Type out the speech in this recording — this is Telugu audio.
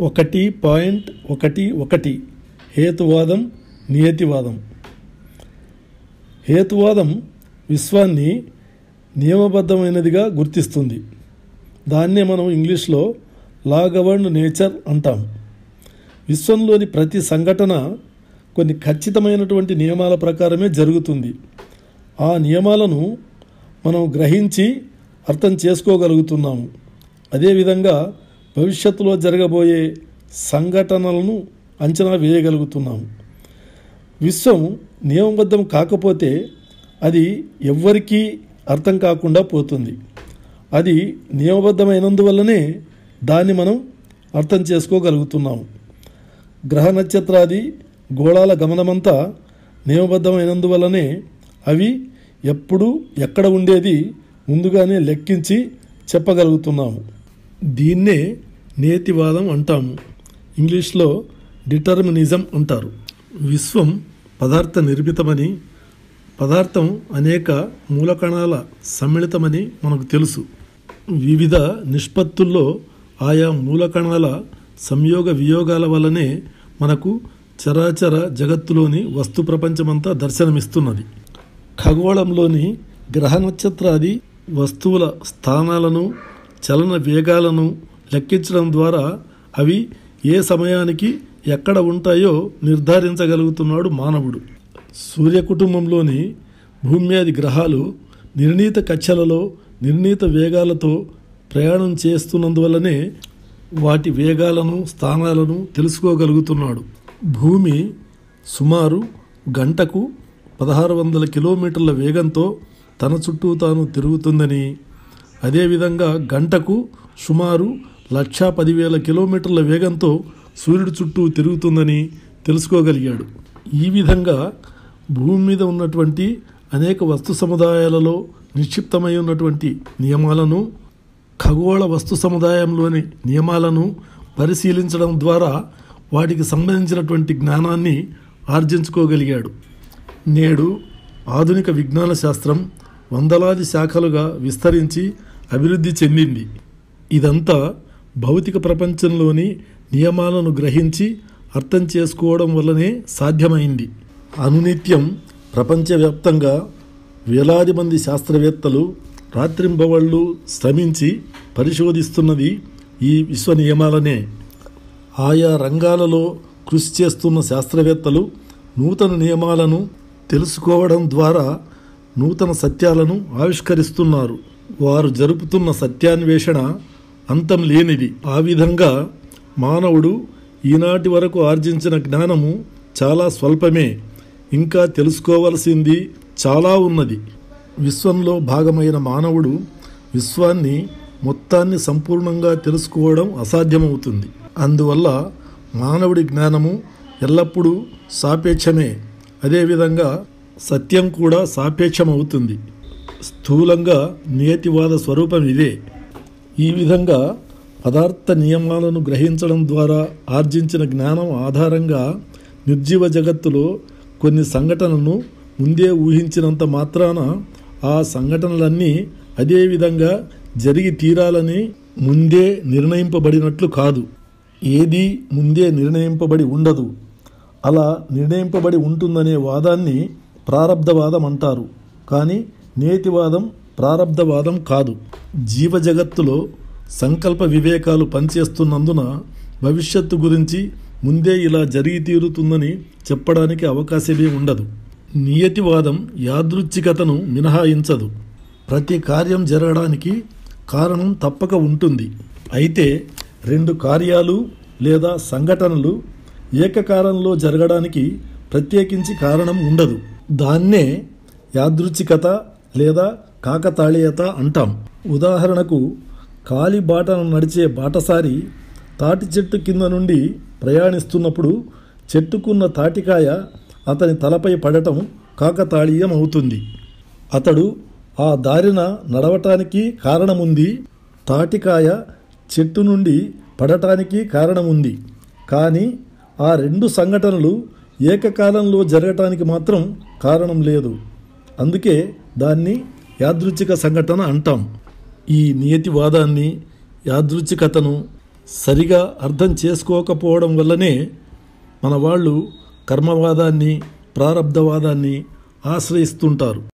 ఒకటి పాయింట్ ఒకటి ఒకటి హేతువాదం నియతివాదం హేతువాదం విశ్వాన్ని నియమబద్ధమైనదిగా గుర్తిస్తుంది దాన్నే మనం ఇంగ్లీష్లో లా గవర్న్డ్ నేచర్ అంటాం విశ్వంలోని ప్రతి సంఘటన కొన్ని ఖచ్చితమైనటువంటి నియమాల ప్రకారమే జరుగుతుంది ఆ నియమాలను మనం గ్రహించి అర్థం చేసుకోగలుగుతున్నాము అదేవిధంగా భవిష్యత్తులో జరగబోయే సంఘటనలను అంచనా వేయగలుగుతున్నాము విశ్వం నియమబద్ధం కాకపోతే అది ఎవ్వరికీ అర్థం కాకుండా పోతుంది అది నియమబద్ధమైనందువల్లనే దాన్ని మనం అర్థం చేసుకోగలుగుతున్నాము గ్రహ నక్షత్రాది గోళాల గమనమంతా నియమబద్ధమైనందువల్లనే అవి ఎప్పుడు ఎక్కడ ఉండేది ముందుగానే లెక్కించి చెప్పగలుగుతున్నాము దీన్నే నేతివాదం అంటాము ఇంగ్లీష్లో డిటర్మినిజం అంటారు విశ్వం పదార్థ నిర్మితమని పదార్థం అనేక మూలకణాల సమ్మిళితమని మనకు తెలుసు వివిధ నిష్పత్తుల్లో ఆయా మూలకణాల సంయోగ వియోగాల వల్లనే మనకు చరాచర జగత్తులోని వస్తు ప్రపంచమంతా దర్శనమిస్తున్నది ఖగోళంలోని గ్రహ నక్షత్రాది వస్తువుల స్థానాలను చలన వేగాలను లెక్కించడం ద్వారా అవి ఏ సమయానికి ఎక్కడ ఉంటాయో నిర్ధారించగలుగుతున్నాడు మానవుడు సూర్య కుటుంబంలోని భూమి మీది గ్రహాలు నిర్ణీత కక్షలలో నిర్ణీత వేగాలతో ప్రయాణం చేస్తున్నందువల్లనే వాటి వేగాలను స్థానాలను తెలుసుకోగలుగుతున్నాడు భూమి సుమారు గంటకు పదహారు వందల కిలోమీటర్ల వేగంతో తన చుట్టూ తాను తిరుగుతుందని అదేవిధంగా గంటకు సుమారు లక్షా పదివేల కిలోమీటర్ల వేగంతో సూర్యుడి చుట్టూ తిరుగుతుందని తెలుసుకోగలిగాడు ఈ విధంగా భూమి మీద ఉన్నటువంటి అనేక వస్తు సముదాయాలలో నిక్షిప్తమై ఉన్నటువంటి నియమాలను ఖగోళ వస్తు సముదాయంలోని నియమాలను పరిశీలించడం ద్వారా వాటికి సంబంధించినటువంటి జ్ఞానాన్ని ఆర్జించుకోగలిగాడు నేడు ఆధునిక విజ్ఞాన శాస్త్రం వందలాది శాఖలుగా విస్తరించి అభివృద్ధి చెందింది ఇదంతా భౌతిక ప్రపంచంలోని నియమాలను గ్రహించి అర్థం చేసుకోవడం వల్లనే సాధ్యమైంది అనునిత్యం ప్రపంచవ్యాప్తంగా వేలాది మంది శాస్త్రవేత్తలు రాత్రింబవళ్ళు శ్రమించి పరిశోధిస్తున్నది ఈ విశ్వ నియమాలనే ఆయా రంగాలలో కృషి చేస్తున్న శాస్త్రవేత్తలు నూతన నియమాలను తెలుసుకోవడం ద్వారా నూతన సత్యాలను ఆవిష్కరిస్తున్నారు వారు జరుపుతున్న సత్యాన్వేషణ అంతం లేనిది ఆ విధంగా మానవుడు ఈనాటి వరకు ఆర్జించిన జ్ఞానము చాలా స్వల్పమే ఇంకా తెలుసుకోవలసింది చాలా ఉన్నది విశ్వంలో భాగమైన మానవుడు విశ్వాన్ని మొత్తాన్ని సంపూర్ణంగా తెలుసుకోవడం అసాధ్యమవుతుంది అందువల్ల మానవుడి జ్ఞానము ఎల్లప్పుడూ సాపేక్షమే అదేవిధంగా సత్యం కూడా సాపేక్షమవుతుంది స్థూలంగా నియతివాద స్వరూపం ఇదే ఈ విధంగా పదార్థ నియమాలను గ్రహించడం ద్వారా ఆర్జించిన జ్ఞానం ఆధారంగా నిర్జీవ జగత్తులో కొన్ని సంఘటనలను ముందే ఊహించినంత మాత్రాన ఆ సంఘటనలన్నీ అదే విధంగా జరిగి తీరాలని ముందే నిర్ణయింపబడినట్లు కాదు ఏది ముందే నిర్ణయింపబడి ఉండదు అలా నిర్ణయింపబడి ఉంటుందనే వాదాన్ని ప్రారబ్ధవాదం అంటారు కానీ నేతివాదం ప్రారబ్ధవాదం కాదు జీవ జగత్తులో సంకల్ప వివేకాలు పనిచేస్తున్నందున భవిష్యత్తు గురించి ముందే ఇలా జరిగి తీరుతుందని చెప్పడానికి అవకాశమే ఉండదు నియతివాదం యాదృచ్ఛికతను మినహాయించదు ప్రతి కార్యం జరగడానికి కారణం తప్పక ఉంటుంది అయితే రెండు కార్యాలు లేదా సంఘటనలు ఏకకాలంలో జరగడానికి ప్రత్యేకించి కారణం ఉండదు దాన్నే యాదృచ్ఛికత లేదా కాకతాళీయత అంటాం ఉదాహరణకు కాలి బాటను నడిచే బాటసారి తాటి చెట్టు కింద నుండి ప్రయాణిస్తున్నప్పుడు చెట్టుకున్న తాటికాయ అతని తలపై పడటం కాకతాళీయం అవుతుంది అతడు ఆ దారిన నడవటానికి కారణముంది తాటికాయ చెట్టు నుండి పడటానికి కారణముంది కానీ ఆ రెండు సంఘటనలు ఏకకాలంలో జరగటానికి మాత్రం కారణం లేదు అందుకే దాన్ని యాదృచ్ఛిక సంఘటన అంటాం ఈ నియతివాదాన్ని యాదృచ్ఛికతను సరిగా అర్థం చేసుకోకపోవడం వల్లనే మన వాళ్ళు కర్మవాదాన్ని ప్రారబ్ధవాదాన్ని ఆశ్రయిస్తుంటారు